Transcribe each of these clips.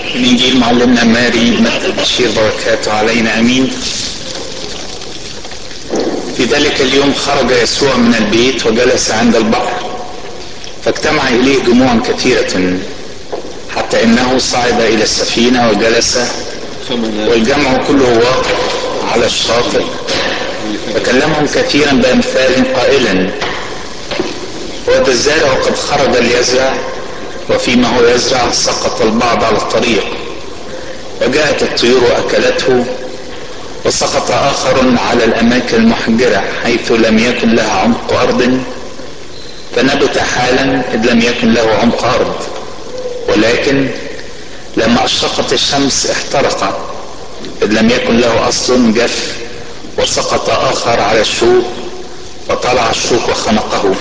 من إنجيل معلمنا ماري متى بشير بركاته علينا أمين في ذلك اليوم خرج يسوع من البيت وجلس عند البحر فاجتمع إليه جموع كثيرة حتى إنه صعد إلى السفينة وجلس والجمع كله واقف على الشاطئ فكلمهم كثيرا بأمثال قائلا وذا الزارع قد خرج ليزرع وفيما هو يزرع سقط البعض على الطريق وجاءت الطيور وأكلته وسقط آخر على الأماكن المحجرة حيث لم يكن لها عمق أرض فنبت حالا إذ لم يكن له عمق أرض ولكن لما أشرقت الشمس احترق إذ لم يكن له أصل جف وسقط آخر على الشوك وطلع الشوك وخنقه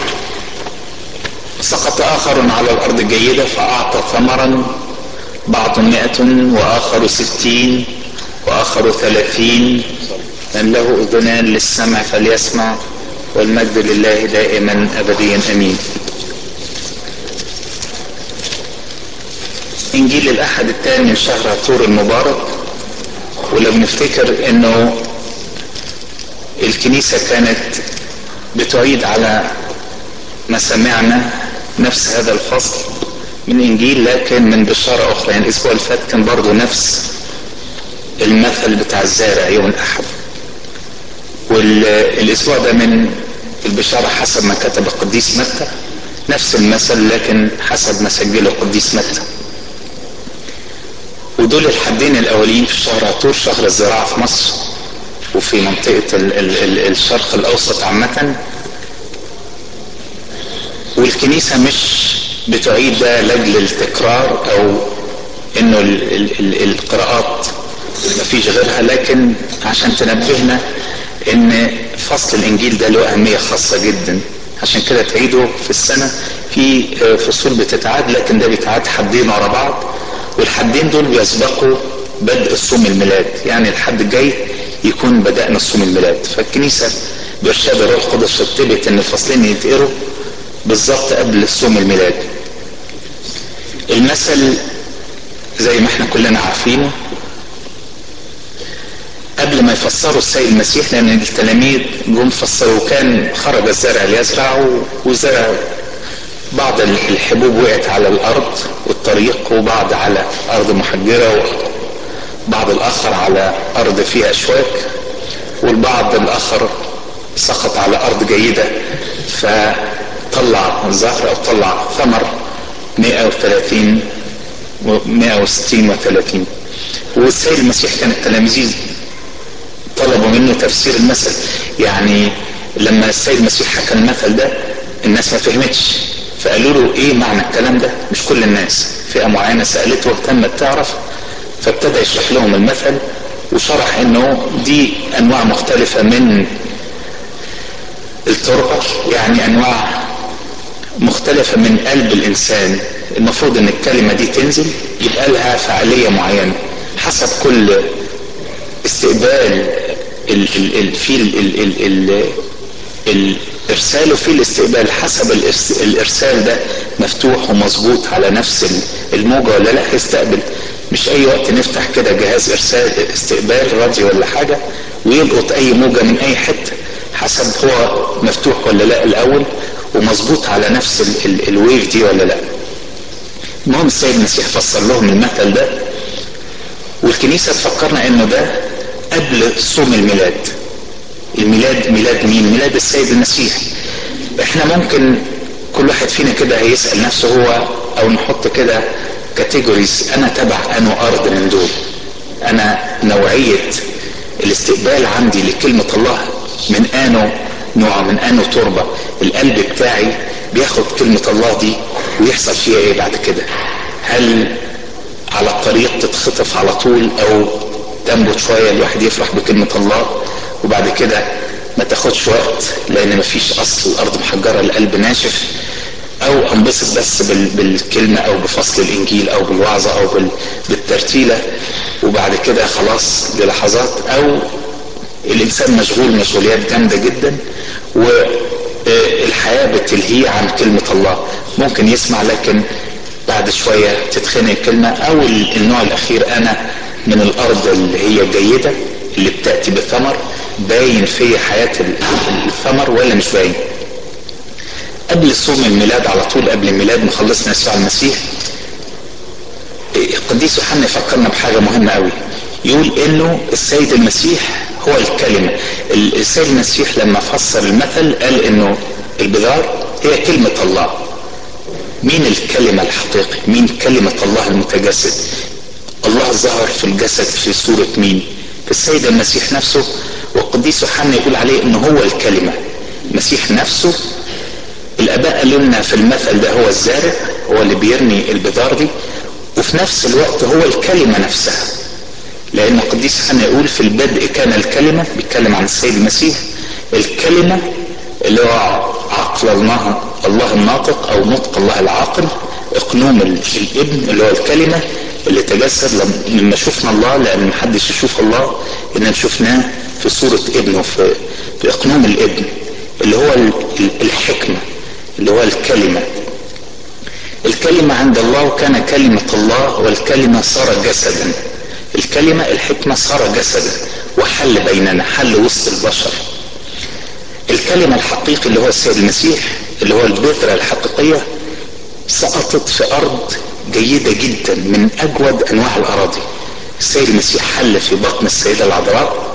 سقط آخر على الأرض الجيدة فأعطى ثمرا بعض مئة وآخر ستين وآخر ثلاثين من له أذنان للسمع فليسمع والمجد لله دائما أبديا أمين إنجيل الأحد الثاني من شهر عطور المبارك ولو نفتكر إنه الكنيسة كانت بتعيد على ما سمعنا نفس هذا الفصل من انجيل لكن من بشارة اخرى يعني الاسبوع اللي فات كان برضه نفس المثل بتاع الزارع يوم الاحد والاسبوع ده من البشارة حسب ما كتب القديس متى نفس المثل لكن حسب ما سجله القديس متى ودول الحدين الاولين في شهر عطور شهر الزراعة في مصر وفي منطقة ال ال ال الشرق الاوسط عامة والكنيسة مش بتعيد ده لاجل التكرار او انه ال ال ال القراءات مفيش غيرها لكن عشان تنبهنا ان فصل الانجيل ده له اهمية خاصة جدا عشان كده تعيده في السنة في فصول بتتعاد لكن ده بيتعاد حدين ورا بعض والحدين دول بيسبقوا بدء الصوم الميلاد يعني الحد الجاي يكون بدأنا الصوم الميلاد فالكنيسة بإرشاد الروح القدس رتبت ان الفصلين يتقروا بالظبط قبل صوم الميلاد المثل زي ما احنا كلنا عارفينه قبل ما يفسروا السيد المسيح لان التلاميذ جم فسروا كان خرج الزرع ليزرع وزرع بعض الحبوب وقعت على الارض والطريق وبعض على ارض محجره وبعض الاخر على ارض فيها اشواك والبعض الاخر سقط على ارض جيده فطلع زهر او طلع ثمر 130 و160 و30 والسيد المسيح كان التلاميذ طلبوا منه تفسير المثل يعني لما السيد المسيح حكى المثل ده الناس ما فهمتش فقالوا له ايه معنى الكلام ده مش كل الناس فئة معينة سألته واهتمت تعرف فابتدى يشرح لهم المثل وشرح انه دي انواع مختلفة من التربة يعني انواع مختلفة من قلب الانسان المفروض ان الكلمة دي تنزل يبقى لها فعالية معينة حسب كل استقبال ال ال ال في ال ال ال ال الارسال وفي الاستقبال حسب الارسال ده مفتوح ومظبوط على نفس الموجة ولا لا يستقبل مش اي وقت نفتح كده جهاز ارسال استقبال راديو ولا حاجة ويلقط اي موجة من اي حتة حسب هو مفتوح ولا لا الاول ومظبوط على نفس ال ال الويف دي ولا لا المهم السيد المسيح فسر لهم المثل ده والكنيسة تفكرنا انه ده قبل صوم الميلاد الميلاد ميلاد مين ميلاد السيد المسيح احنا ممكن كل واحد فينا كده هيسأل نفسه هو او نحط كده كاتيجوريز انا تبع انه ارض من دول انا نوعية الاستقبال عندي لكلمة الله من انه نوع من انه تربة القلب بتاعي بياخد كلمة الله دي ويحصل فيها ايه بعد كده هل على الطريق تتخطف على طول او تنبت شوية الواحد يفرح بكلمة الله وبعد كده ما تاخدش وقت لان مفيش اصل الارض محجرة القلب ناشف او انبسط بس بالكلمة او بفصل الانجيل او بالوعظة او بالترتيلة وبعد كده خلاص للحظات او الانسان مشغول مشغوليات جامدة جدا والحياة بتلهيه عن كلمة الله ممكن يسمع لكن بعد شوية تتخنق الكلمة او النوع الاخير انا من الارض اللي هي جيدة اللي بتأتي بثمر باين في حياة الثمر ولا مش باين قبل صوم الميلاد على طول قبل الميلاد مخلصنا يسوع المسيح القديس يوحنا يفكرنا بحاجة مهمة قوي يقول انه السيد المسيح هو الكلمة السيد المسيح لما فسر المثل قال انه البذار هي كلمة الله مين الكلمة الحقيقي مين كلمة الله المتجسد الله ظهر في الجسد في صورة مين في السيد المسيح نفسه والقديس يوحنا يقول عليه انه هو الكلمة المسيح نفسه الاباء قالوا لنا في المثل ده هو الزارع هو اللي بيرمي البذار دي وفي نفس الوقت هو الكلمة نفسها لان القديس يوحنا يقول في البدء كان الكلمة بيتكلم عن السيد المسيح الكلمة اللي هو عقل الله الله الناطق او نطق الله العاقل اقنوم الابن اللي هو الكلمة اللي تجسد لما شفنا الله لان محدش يشوف الله اننا شفناه في صورة ابنه في, في اقنوم الابن اللي هو الحكمة اللي هو الكلمة الكلمة عند الله وكان كلمة الله والكلمة صار جسدا الكلمة الحكمة صار جسدا وحل بيننا حل وسط البشر الكلمة الحقيقي اللي هو السيد المسيح اللي هو البذرة الحقيقية سقطت في أرض جيدة جدا من أجود أنواع الأراضي السيد المسيح حل في بطن السيدة العذراء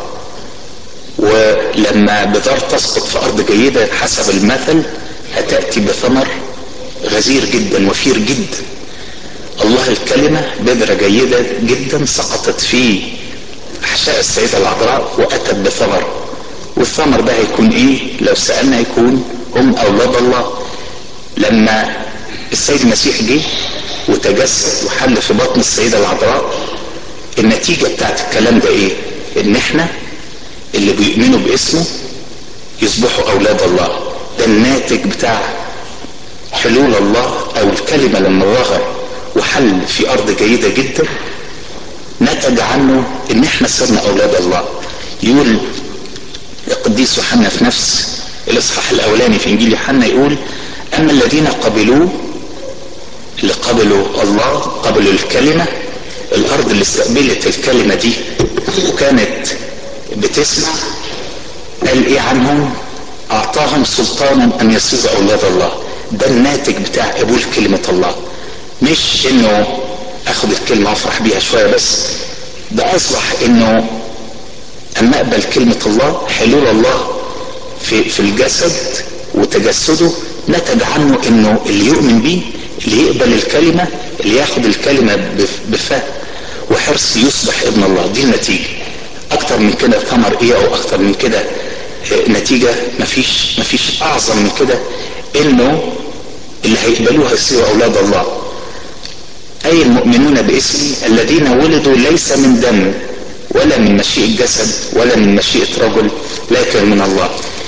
ولما بذار تسقط في أرض جيدة حسب المثل هتأتي بثمر غزير جدا وفير جدا الله الكلمة بذرة جيدة جدا سقطت في أحشاء السيدة العذراء وأتت بثمر والثمر ده هيكون ايه لو سألنا هيكون هم اولاد الله لما السيد المسيح جه وتجسد وحل في بطن السيدة العذراء النتيجة بتاعت الكلام ده ايه ان احنا اللي بيؤمنوا باسمه يصبحوا اولاد الله ده الناتج بتاع حلول الله او الكلمة لما ظهر وحل في ارض جيدة جدا نتج عنه ان احنا صرنا اولاد الله يقول القديس يوحنا في نفس الاصحاح الاولاني في انجيل يوحنا يقول اما الذين قبلوه اللي قبلوا الله قبلوا الكلمة الارض اللي استقبلت الكلمة دي وكانت بتسمع قال ايه عنهم اعطاهم سلطانا ان يصيروا اولاد الله ده الناتج بتاع قبول كلمة الله مش انه اخد الكلمة وافرح بيها شوية بس ده اصبح انه اما اقبل كلمة الله حلول الله في, في الجسد وتجسده نتج عنه انه اللي يؤمن بيه اللي يقبل الكلمة اللي ياخد الكلمة بفهم وحرص يصبح ابن الله دي النتيجة اكتر من كده ثمر ايه او اكتر من كده نتيجة مفيش مفيش اعظم من كده انه اللي هيقبلوه هيصيروا اولاد الله اي المؤمنون باسمي الذين ولدوا ليس من دم ولا من مشيئة جسد ولا من مشيئة رجل لكن من الله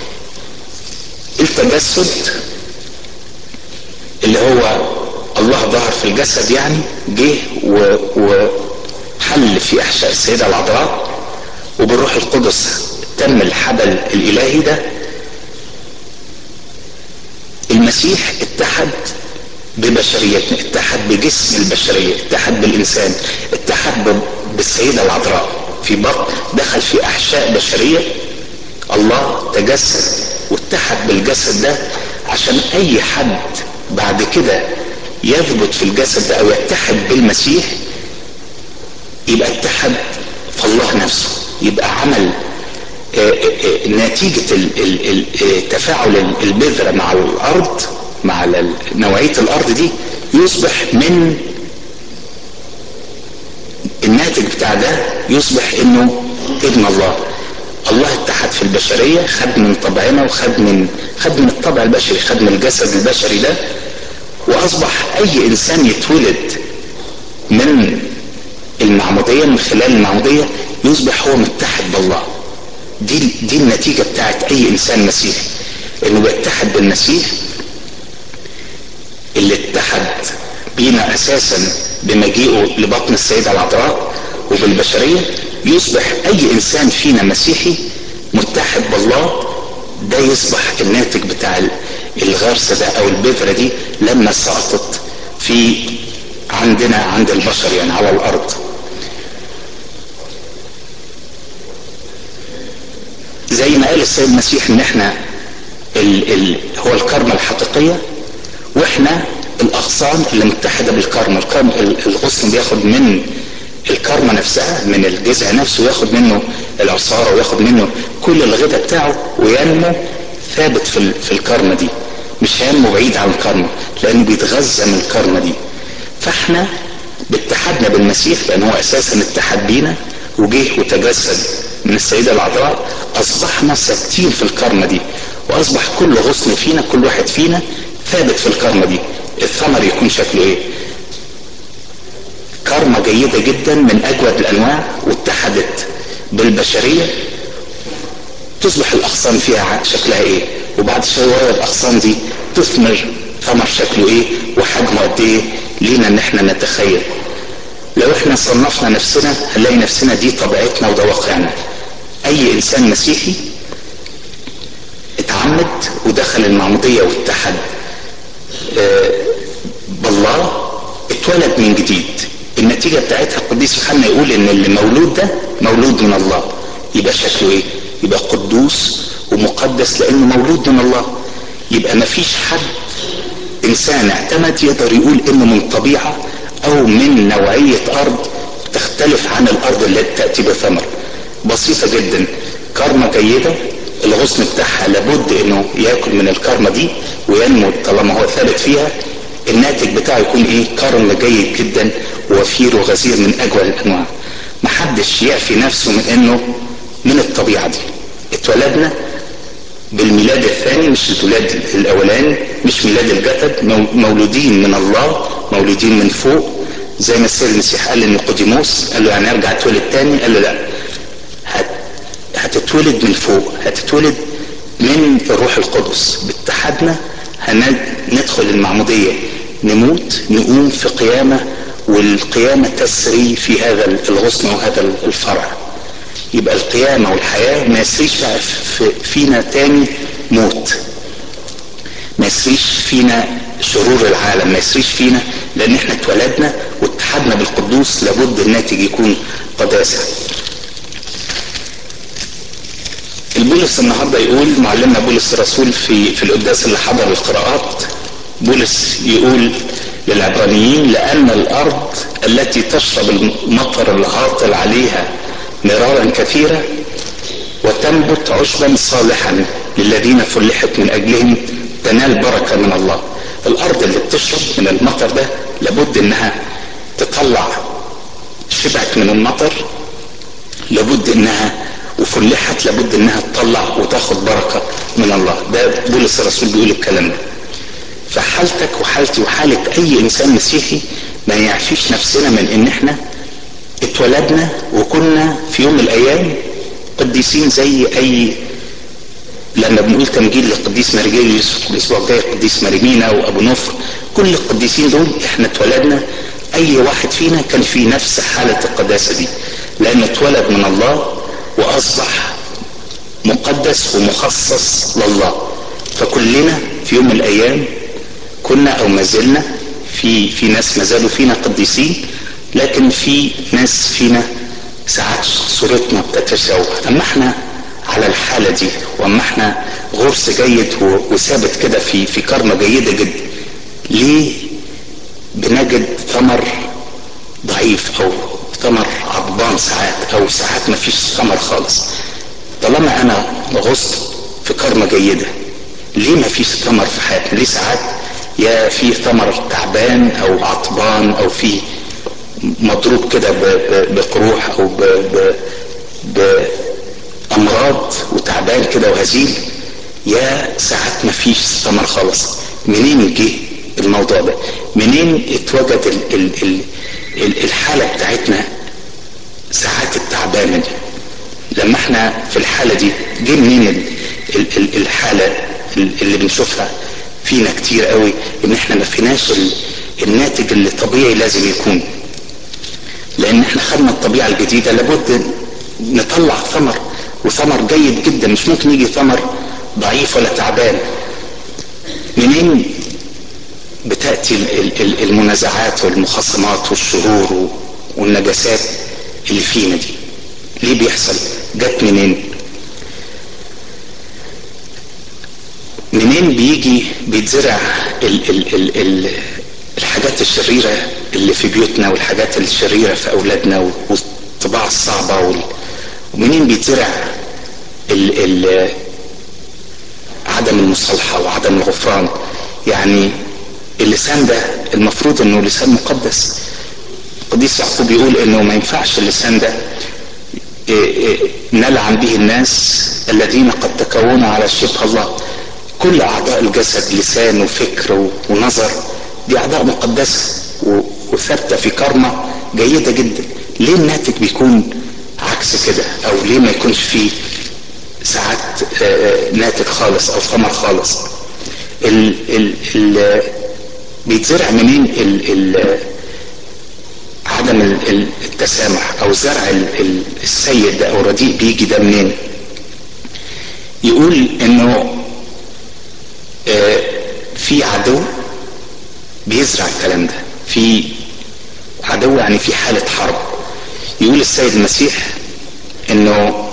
التجسد اللي هو الله ظهر في الجسد يعني جه وحل في احشاء السيدة العذراء وبالروح القدس تم الحبل الالهي ده المسيح اتحد ببشريتنا اتحد بجسم البشرية اتحد بالإنسان اتحد بالسيدة العذراء في بطن دخل في أحشاء بشرية الله تجسد واتحد بالجسد ده عشان أي حد بعد كده يثبت في الجسد ده أو يتحد بالمسيح يبقى اتحد في الله نفسه يبقى عمل نتيجة تفاعل البذرة مع الأرض مع نوعية الأرض دي يصبح من الناتج بتاع ده يصبح انه ابن الله الله اتحد في البشرية خد من طبعنا وخد من خد من الطبع البشري خد من الجسد البشري ده واصبح اي انسان يتولد من المعمودية من خلال المعمودية يصبح هو متحد بالله دي دي النتيجة بتاعت اي انسان مسيحي انه بيتحد بالمسيح اللي اتحد بينا اساسا بمجيئه لبطن السيدة العذراء وبالبشرية يصبح اي انسان فينا مسيحي متحد بالله ده يصبح الناتج بتاع الغرس ده او البذرة دي لما سقطت في عندنا عند البشر يعني على الارض زي ما قال السيد المسيح ان احنا ال ال هو الكرمة الحقيقية واحنا الاغصان اللي متحدة بالكرمة الكرم الغصن بياخد من الكرمة نفسها من الجذع نفسه وياخد منه العصارة وياخد منه كل الغذاء بتاعه وينمو ثابت في, في الكرمة دي مش هينمو بعيد عن الكرمة لانه بيتغذى من الكرمة دي فاحنا باتحادنا بالمسيح لان هو اساسا اتحد بينا وجه وتجسد من السيدة العذراء اصبحنا ثابتين في الكرمة دي واصبح كل غصن فينا كل واحد فينا ثابت في الكرمة دي الثمر يكون شكله ايه كرمة جيدة جدا من اجود الانواع واتحدت بالبشرية تصبح الاغصان فيها شكلها ايه وبعد شوية الاغصان دي تثمر ثمر شكله ايه وحجمه قد ايه لينا ان احنا نتخيل لو احنا صنفنا نفسنا هنلاقي نفسنا دي طبيعتنا وده واقعنا اي انسان مسيحي اتعمد ودخل المعمودية واتحد اه بالله اتولد من جديد النتيجة بتاعتها القديس يوحنا يقول ان اللي مولود ده مولود من الله يبقى شكله ايه يبقى قدوس ومقدس لانه مولود من الله يبقى ما فيش حد انسان اعتمد يقدر يقول انه من طبيعة او من نوعية ارض تختلف عن الارض التي تأتي بثمر بسيطة جدا كرمة جيدة الغصن بتاعها لابد انه ياكل من الكرمة دي وينمو طالما هو ثابت فيها الناتج بتاعه يكون ايه كرم جيد جدا ووفير وغزير من اجود الانواع محدش يعفي نفسه من انه من الطبيعة دي اتولدنا بالميلاد الثاني مش الولاد الاولاني مش ميلاد الجسد مولودين من الله مولودين من فوق زي ما السيد المسيح قال لنيقوديموس قال له يعني ارجع اتولد تاني قال له لا هت هتتولد من فوق هتتولد من الروح القدس باتحادنا هندخل المعمودية نموت نقوم في قيامة والقيامة تسري في هذا الغصن وهذا الفرع يبقى القيامة والحياة ما يسريش فينا تاني موت ما يسريش فينا شرور العالم ما يسريش فينا لان احنا اتولدنا واتحدنا بالقدوس لابد الناتج يكون قداسة البولس النهاردة يقول معلمنا بولس الرسول في في القداس اللي حضر القراءات بولس يقول للعبرانيين لأن الأرض التي تشرب المطر العاطل عليها مرارا كثيرة وتنبت عشبا صالحا للذين فلحت من أجلهم تنال بركة من الله الأرض اللي بتشرب من المطر ده لابد إنها تطلع شبعت من المطر لابد إنها وفلحت لابد إنها تطلع وتاخد بركة من الله ده بولس الرسول بيقول الكلام ده فحالتك وحالتي وحالة أي إنسان مسيحي ما يعفيش نفسنا من إن إحنا اتولدنا وكنا في يوم من الايام قديسين زي اي لما بنقول تمجيد للقديس مارجيليوس الاسبوع الجاي القديس ماريمينا وابو نفر كل القديسين دول احنا اتولدنا اي واحد فينا كان في نفس حالة القداسة دي لانه اتولد من الله واصبح مقدس ومخصص لله فكلنا في يوم من الايام كنا او ما زلنا في في ناس ما زالوا فينا قديسين لكن في ناس فينا ساعات صورتنا بتتشوه اما احنا على الحالة دي واما احنا غرس جيد وثابت كده في في كرمة جيدة جدا ليه بنجد ثمر ضعيف او ثمر عضبان ساعات او ساعات ما فيش ثمر خالص طالما انا غصت في كرمة جيدة ليه ما فيش ثمر في حياتنا ليه ساعات يا في ثمر تعبان او عطبان او في مضروب كده بقروح او ب ب بامراض وتعبان كده وهزيل يا ساعات ما فيش ثمر خالص منين جه الموضوع ده منين اتوجد ال ال ال ال الحالة بتاعتنا ساعات التعبانة دي لما احنا في الحالة دي جه منين ال ال ال الحالة اللي بنشوفها فينا كتير قوي ان احنا ما فيناش الناتج اللي طبيعي لازم يكون لان احنا خدنا الطبيعة الجديدة لابد نطلع ثمر وثمر جيد جدا مش ممكن يجي ثمر ضعيف ولا تعبان منين بتأتي المنازعات والمخاصمات والشرور والنجاسات اللي فينا دي ليه بيحصل جت منين منين بيجي بيتزرع ال ال ال ال الحاجات الشريرة اللي في بيوتنا والحاجات الشريرة في أولادنا والطباع الصعبة وال... ومنين بيتزرع ال ال عدم المصالحة وعدم الغفران يعني اللسان ده المفروض انه لسان مقدس القديس يعقوب يقول انه ما ينفعش اللسان ده نلعن به الناس الذين قد تكونوا على شبه الله كل اعضاء الجسد لسان وفكر ونظر دي اعضاء مقدسه وثابته في كرمه جيده جدا ليه الناتج بيكون عكس كده او ليه ما يكونش فيه ساعات ناتج خالص او ثمر خالص ال ال ال بيتزرع منين ال ال عدم التسامح او زرع السيء ده او رديء بيجي ده منين يقول انه في عدو بيزرع الكلام ده في عدو يعني في حالة حرب يقول السيد المسيح انه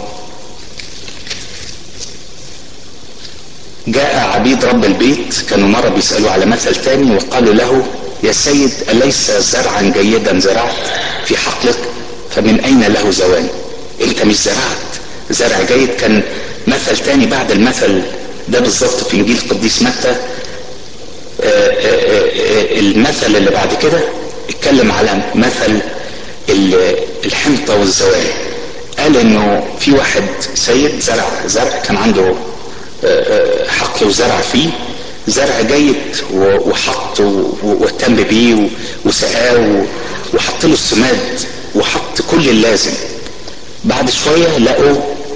جاء عبيد رب البيت كانوا مرة بيسألوا على مثل تاني وقالوا له يا سيد أليس زرعا جيدا زرعت في حقلك فمن أين له زوال انت مش زرعت زرع جيد كان مثل تاني بعد المثل ده بالظبط في انجيل القديس متى المثل اللي بعد كده اتكلم على مثل الحنطة والزوال قال انه في واحد سيد زرع زرع كان عنده حقل وزرع فيه زرع جيد وحط واهتم بيه وسقاه وحط له السماد وحط كل اللازم بعد شوية لقوا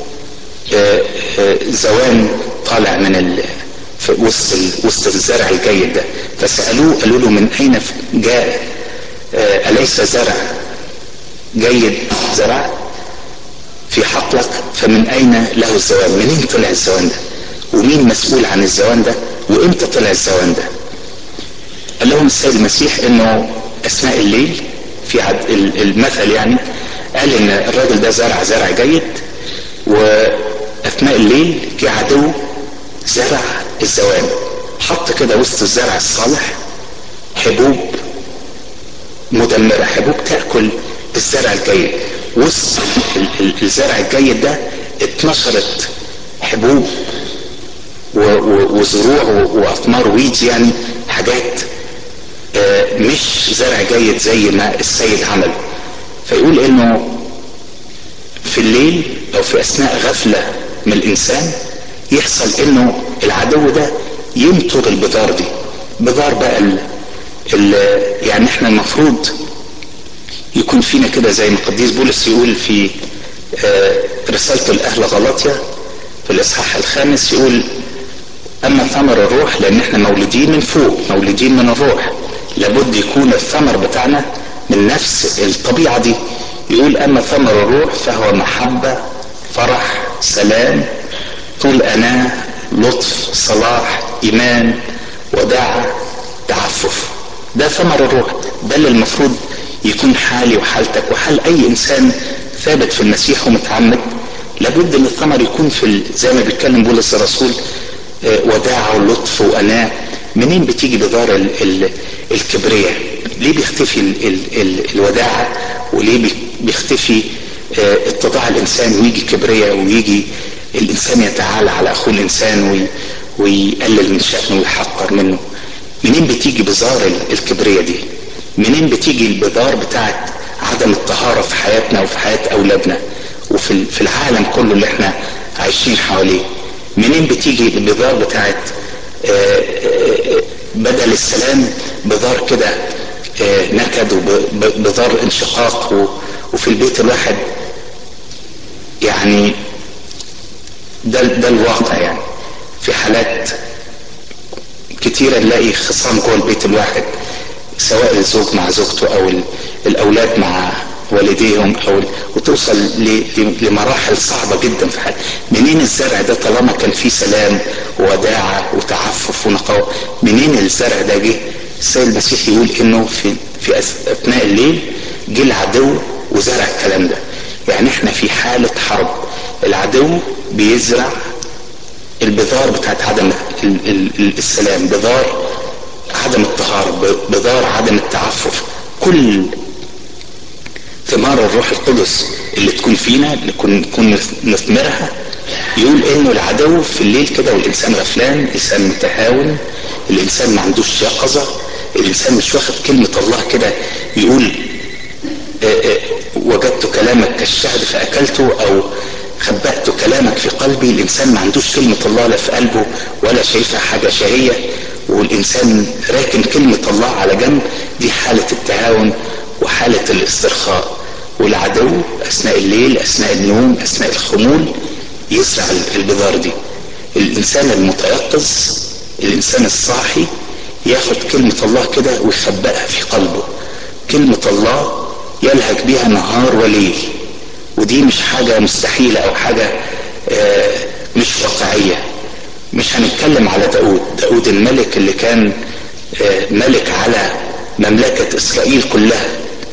زوان طالع من ال... في وسط ال... وسط الزرع الجيد ده فسألوه قالوا له من أين جاء أليس زرع جيد زرع في حقلك فمن أين له الزوان منين طلع الزوان ده ومين مسؤول عن الزوان ده وامتى طلع الزوان ده قال لهم السيد المسيح انه اثناء الليل في عد المثل يعني قال ان الراجل ده زرع زرع جيد واثناء الليل جه عدو زرع الزوان حط كده وسط الزرع الصالح حبوب مدمرة حبوب تأكل الزرع الجيد وسط الزرع الجيد ده اتنشرت حبوب وزروع واثمار ويدز يعني حاجات مش زرع جيد زي ما السيد عمل فيقول انه في الليل او في اثناء غفلة من الانسان يحصل انه العدو ده ينطر البذار دي بذار بقى ال ال يعني احنا المفروض يكون فينا كده زي ما القديس بولس يقول في رسالته لاهل غلاطيا في الاصحاح الخامس يقول اما ثمر الروح لان احنا مولودين من فوق مولودين من الروح لابد يكون الثمر بتاعنا من نفس الطبيعة دي يقول اما ثمر الروح فهو محبة فرح سلام طول اناه لطف صلاح ايمان وداعة تعفف ده ثمر الروح ده اللي المفروض يكون حالي وحالتك وحال اي انسان ثابت في المسيح ومتعمد لابد ان الثمر يكون في زي ما بيتكلم بولس الرسول وداعة ولطف وأناة منين بتيجي بذار ال ال الكبرياء ليه بيختفي ال ال ال الوداعة وليه بيختفي اتضاع الإنسان ويجي كبرياء ويجي الإنسان يتعالى على أخوه الإنسان وي ويقلل من شأنه ويحقر منه منين بتيجي بذار الكبرياء دي منين بتيجي البذار بتاعت عدم الطهارة في حياتنا وفي حياة أولادنا وفي في العالم كله اللي احنا عايشين حواليه منين بتيجي البذار بتاعت بدل السلام بذار كده نكد وبذار انشقاق وفي البيت الواحد يعني ده ده الواقع يعني في حالات كتيرة نلاقي خصام جوه البيت الواحد سواء الزوج مع زوجته او الاولاد مع والديهم او وتوصل لمراحل صعبة جدا في حياتك منين الزرع ده طالما كان فيه سلام ووداعة وتعفف ونقاوة منين الزرع ده جه السيد المسيح يقول انه في في اثناء الليل جه العدو وزرع الكلام ده يعني احنا في حالة حرب العدو بيزرع البذار بتاعت عدم السلام بذار عدم الطهارة بذار عدم التعفف كل ثمار الروح القدس اللي تكون فينا اللي نكون نثمرها يقول انه العدو في الليل كده والانسان غفلان الانسان متهاون الانسان ما عندوش يقظة الانسان مش واخد كلمة الله كده يقول وجدت كلامك كالشهد فاكلته او خبأت كلامك في قلبي الانسان ما عندوش كلمة الله لا في قلبه ولا شايفها حاجة شهية والانسان راكن كلمة الله على جنب دي حالة التهاون وحالة الاسترخاء والعدو اثناء الليل اثناء النوم اثناء الخمول يزرع البذار دي الانسان المتيقظ الانسان الصاحي ياخد كلمة الله كده ويخبئها في قلبه كلمة الله يلهج بها نهار وليل ودي مش حاجة مستحيلة او حاجة مش واقعية مش هنتكلم على داود داود الملك اللي كان ملك على مملكة اسرائيل كلها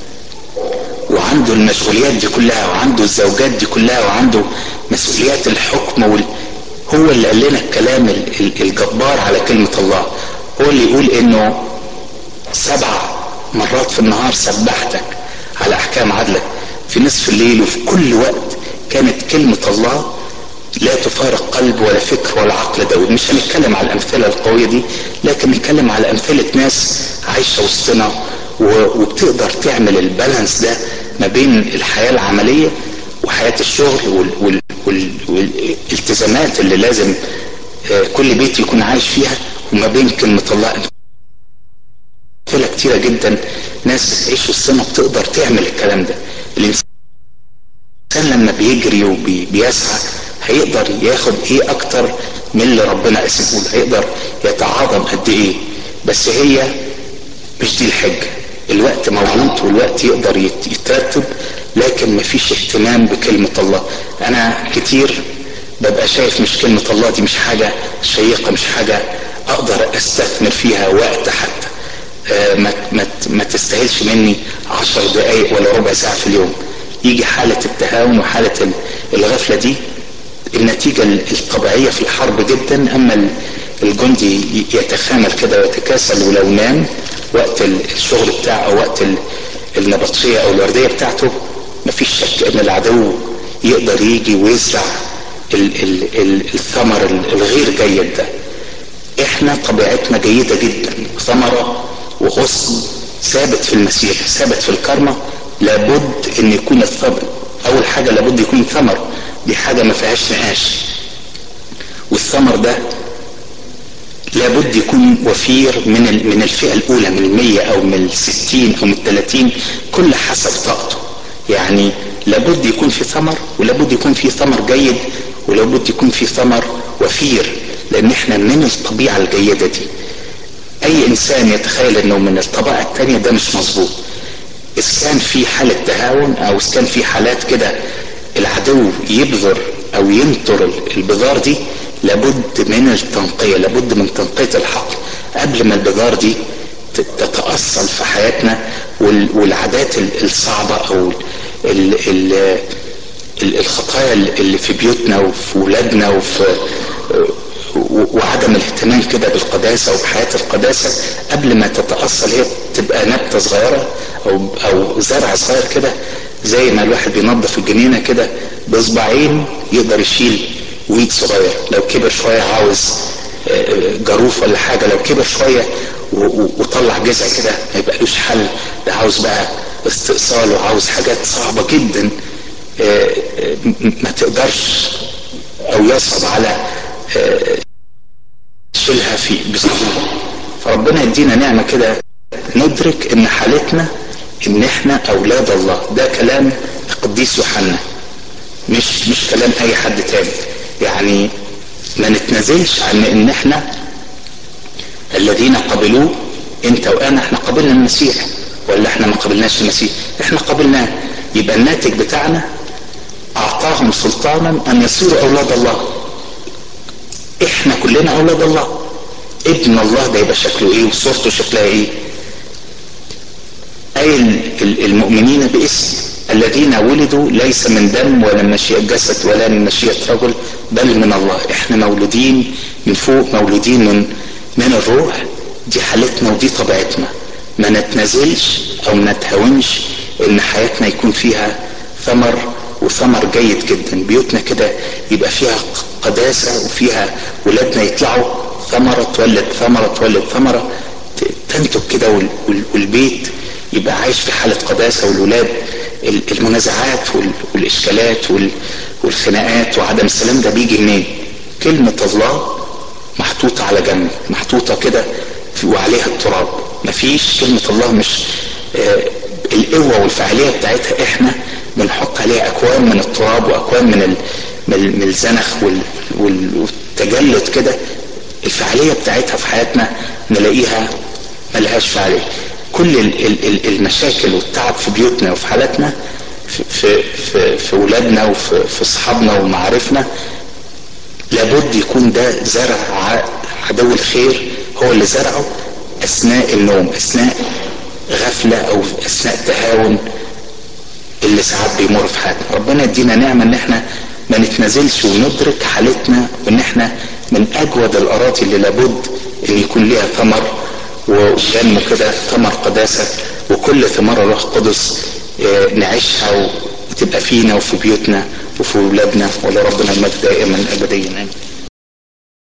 وعنده المشغوليات دي كلها وعنده الزوجات دي كلها وعنده مسؤوليات الحكم وال... هو اللي قال لنا الكلام الجبار على كلمة الله هو اللي يقول انه سبع مرات في النهار سبحتك على احكام عدلك في نصف الليل وفي كل وقت كانت كلمة الله لا تفارق قلب ولا فكر ولا عقل داود مش هنتكلم على الامثلة القوية دي لكن نتكلم على امثلة ناس عايشة وسطنا وبتقدر تعمل البالانس ده ما بين الحياة العملية وحياة الشغل وال وال وال والالتزامات اللي لازم كل بيت يكون عايش فيها وما بين كلمة الله أمثلة كتيرة جدا ناس بتعيش وسطنا بتقدر تعمل الكلام ده الإنسان لما بيجري وبيسعى هيقدر ياخد ايه اكتر من اللي ربنا قسمه له هيقدر يتعاظم قد ايه بس هي مش دي الحجة الوقت موجود والوقت يقدر يترتب لكن مفيش اهتمام بكلمة الله انا كتير ببقى شايف مش كلمة الله دي مش حاجة شيقة مش حاجة اقدر استثمر فيها وقت حتى آه ما, ما, ما تستاهلش مني عشر دقايق ولا ربع ساعة في اليوم يجي حالة التهاون وحالة الغفلة دي النتيجة الطبيعية في الحرب جدا اما الجندي يتخامل كده ويتكاسل ولو نام وقت الشغل بتاعه او وقت النبطشية او الوردية بتاعته مفيش شك ان العدو يقدر يجي ويزرع ال ال ال الثمر الغير جيد ده احنا طبيعتنا جيدة جدا ثمرة وغصن ثابت في المسيح ثابت في الكرمة لابد ان يكون الثمر اول حاجة لابد يكون ثمر دي حاجة ما فيهاش نقاش والثمر ده لابد يكون وفير من من الفئة الأولى من المية أو من الستين أو من الثلاثين كل حسب طاقته يعني لابد يكون في ثمر ولابد يكون في ثمر جيد ولابد يكون في ثمر وفير لأن احنا من الطبيعة الجيدة دي أي إنسان يتخيل إنه من الطبيعة التانية ده مش مظبوط إذا كان في حالة تهاون أو إذا كان في حالات كده العدو يبذر أو ينطر البذار دي لابد من التنقية لابد من تنقية الحقل قبل ما البذار دي تتأصل في حياتنا والعادات الصعبة أو ال ال الخطايا اللي في بيوتنا وفي ولادنا وفي وعدم الاهتمام كده بالقداسة وبحياة القداسة قبل ما تتأصل هي تبقى نبتة صغيرة أو أو زرع صغير كده زي ما الواحد بينظف الجنينة كده بإصبعين يقدر يشيل ويد صغير لو كبر شوية عاوز جاروف ولا حاجة لو كبر شوية وطلع جذع كده ما يبقالوش حل ده عاوز بقى استئصال وعاوز حاجات صعبة جدا ما تقدرش او يصعب على شيلها في بسهولة فربنا يدينا نعمة كده ندرك ان حالتنا ان احنا اولاد الله ده كلام القديس يوحنا مش مش كلام اي حد تاني يعني ما نتنازلش عن ان احنا الذين قبلوه انت وانا احنا قبلنا المسيح ولا احنا ما قبلناش المسيح احنا قبلناه يبقى الناتج بتاعنا اعطاهم سلطانا ان يصيروا اولاد الله احنا كلنا اولاد الله ابن الله ده يبقى شكله ايه وصورته شكلها ايه اي المؤمنين باسم الذين ولدوا ليس من دم ولا من مشيئة جسد ولا من مشيئة رجل بل من الله احنا مولودين من فوق مولودين من من الروح دي حالتنا ودي طبيعتنا ما نتنازلش او ما نتهاونش ان حياتنا يكون فيها ثمر وثمر جيد جدا بيوتنا كده يبقى فيها قداسة وفيها ولادنا يطلعوا ثمرة تولد ثمرة تولد ثمرة تنتج كده والبيت يبقى عايش في حالة قداسة والولاد المنازعات والاشكالات والخناقات وعدم السلام ده بيجي منين كلمة الله محطوطة على جنب محطوطة كده وعليها التراب مفيش كلمة الله مش آه القوة والفعالية بتاعتها احنا بنحط عليها اكوام من التراب واكوام من من الزنخ والتجلد كده الفعالية بتاعتها في حياتنا نلاقيها ملهاش فعالية كل المشاكل والتعب في بيوتنا وفي حالاتنا في في في, في ولادنا وفي في اصحابنا ومعارفنا لابد يكون ده زرع عدو الخير هو اللي زرعه اثناء النوم اثناء غفله او اثناء تهاون اللي ساعات بيمر في حياتنا ربنا يدينا نعمه ان احنا ما نتنازلش وندرك حالتنا وان احنا من اجود الاراضي اللي لابد ان يكون ليها ثمر وينمو كده ثمر قداسه وكل ثمار الروح القدس نعيشها وتبقى فينا وفي بيوتنا وفي ولادنا ولربنا المجد دائما ابديا امين